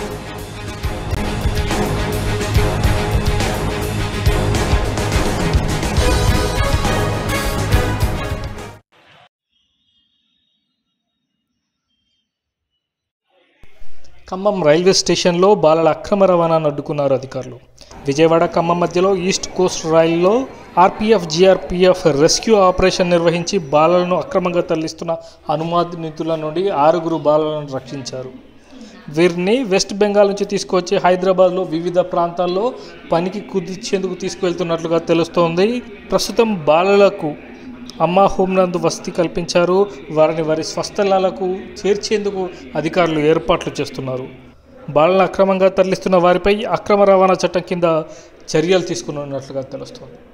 Khammam railway స్టేషన్లో బాలల అక్రమ రవాణాను అడ్డుకున్నారు అధికారులు విజయవాడ ఖమ్మం మధ్యలో ఈస్ట్ కోస్ట్ రైల్లో ఆర్పీఎఫ్ జీఆర్పీఎఫ్ రెస్క్యూ ఆపరేషన్ నిర్వహించి బాలలను అక్రమంగా తరలిస్తున్న అనుమానితుల నుండి ఆరుగురు బాలలను రక్షించారు వీరిని వెస్ట్ బెంగాల్ నుంచి తీసుకొచ్చి హైదరాబాద్లో వివిధ ప్రాంతాల్లో పనికి కుదిర్చేందుకు తీసుకువెళ్తున్నట్లుగా తెలుస్తోంది ప్రస్తుతం బాలలకు అమ్మ హోమ్ నందు వసతి కల్పించారు వారిని వారి స్వస్థలాలకు చేర్చేందుకు అధికారులు ఏర్పాట్లు చేస్తున్నారు బాలలను అక్రమంగా తరలిస్తున్న వారిపై అక్రమ రవాణా చట్టం కింద చర్యలు తీసుకున్నట్లుగా తెలుస్తోంది